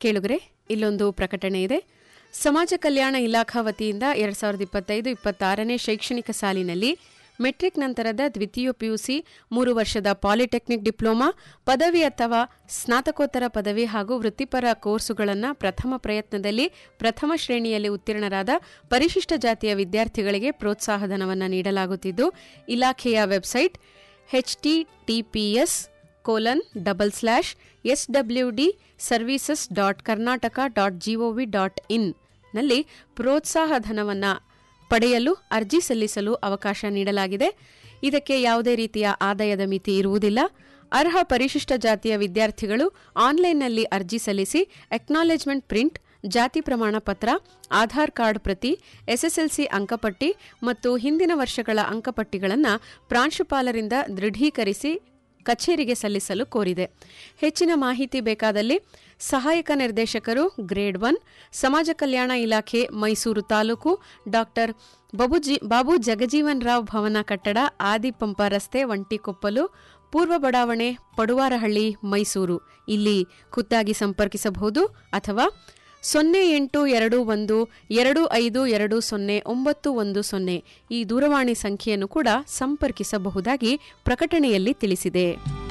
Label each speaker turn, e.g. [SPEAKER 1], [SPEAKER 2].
[SPEAKER 1] ಕೇಳುಗರೆ ಇಲ್ಲೊಂದು ಪ್ರಕಟಣೆ ಇದೆ ಸಮಾಜ ಕಲ್ಯಾಣ ಇಲಾಖಾ ವತಿಯಿಂದ ಎರಡ್ ಸಾವಿರದ ಇಪ್ಪತ್ತೈದು ಇಪ್ಪತ್ತಾರನೇ ಶೈಕ್ಷಣಿಕ ಸಾಲಿನಲ್ಲಿ ಮೆಟ್ರಿಕ್ ನಂತರದ ದ್ವಿತೀಯ ಪಿಯುಸಿ ಮೂರು ವರ್ಷದ ಪಾಲಿಟೆಕ್ನಿಕ್ ಡಿಪ್ಲೊಮಾ ಪದವಿ ಅಥವಾ ಸ್ನಾತಕೋತ್ತರ ಪದವಿ ಹಾಗೂ ವೃತ್ತಿಪರ ಕೋರ್ಸುಗಳನ್ನು ಪ್ರಥಮ ಪ್ರಯತ್ನದಲ್ಲಿ ಪ್ರಥಮ ಶ್ರೇಣಿಯಲ್ಲಿ ಉತ್ತೀರ್ಣರಾದ ಪರಿಶಿಷ್ಟ ಜಾತಿಯ ವಿದ್ಯಾರ್ಥಿಗಳಿಗೆ ಪ್ರೋತ್ಸಾಹಧನವನ್ನು ನೀಡಲಾಗುತ್ತಿದ್ದು ಇಲಾಖೆಯ website HTTPS colon double slash S W D services dot Karnataka dot GOV dot in ನಲ್ಲಿ ಪ್ರೋತ್ಸಾಹ ಧನವನ್ನು ಪಡೆಯಲು ಅರ್ಜಿ ಸಲ್ಲಿಸಲು ಅವಕಾಶ ನೀಡಲಾಗಿದೆ ಇದಕ್ಕೆ ಯಾವುದೇ ರೀತಿಯ ಆದಾಯದ ಮಿತಿ ಇರುವುದಿಲ್ಲ ಅರ್ಹ ಪರಿಶಿಷ್ಟ ಜಾತಿಯ ವಿದ್ಯಾರ್ಥಿಗಳು ಆನ್ಲೈನ್ನಲ್ಲಿ ಅರ್ಜಿ ಸಲ್ಲಿಸಿ ಅಕ್ನಾಲೆಜ್ಮೆಂಟ್ ಪ್ರಿಂಟ್ ಜಾತಿ ಪ್ರಮಾಣ ಪತ್ರ ಆಧಾರ್ ಕಾರ್ಡ್ ಪ್ರತಿ ಎಸ್ಎಸ್ಎಲ್ಸಿ ಅಂಕಪಟ್ಟಿ ಮತ್ತು ಹಿಂದಿನ ವರ್ಷಗಳ ಅಂಕಪಟ್ಟಿಗಳನ್ನು ಪ್ರಾಂಶುಪಾಲರಿಂದ ದೃಢೀಕರಿಸಿ ಕಚೇರಿಗೆ ಸಲ್ಲಿಸಲು ಕೋರಿದೆ ಹೆಚ್ಚಿನ ಮಾಹಿತಿ ಬೇಕಾದಲ್ಲಿ ಸಹಾಯಕ ನಿರ್ದೇಶಕರು ಗ್ರೇಡ್ ಒನ್ ಸಮಾಜ ಕಲ್ಯಾಣ ಇಲಾಖೆ ಮೈಸೂರು ತಾಲೂಕು ಡಾಕ್ಟರ್ ಬಬುಜಿ ಬಾಬು ಜಗಜೀವನ್ ರಾವ್ ಭವನ ಕಟ್ಟಡ ಆದಿಪಂಪ ರಸ್ತೆ ಒಂಟಿಕೊಪ್ಪಲು ಪೂರ್ವ ಬಡಾವಣೆ ಪಡುವಾರಹಳ್ಳಿ ಮೈಸೂರು ಇಲ್ಲಿ ಖುದ್ದಾಗಿ ಸಂಪರ್ಕಿಸಬಹುದು ಅಥವಾ ಸೊನ್ನೆ ಎಂಟು ಎರಡು ಒಂದು ಎರಡು ಐದು ಎರಡು ಸೊನ್ನೆ ಒಂಬತ್ತು ಒಂದು ಸೊನ್ನೆ ಈ ದೂರವಾಣಿ ಸಂಖ್ಯೆಯನ್ನು ಕೂಡ ಸಂಪರ್ಕಿಸಬಹುದಾಗಿ ಪ್ರಕಟಣೆಯಲ್ಲಿ ತಿಳಿಸಿದೆ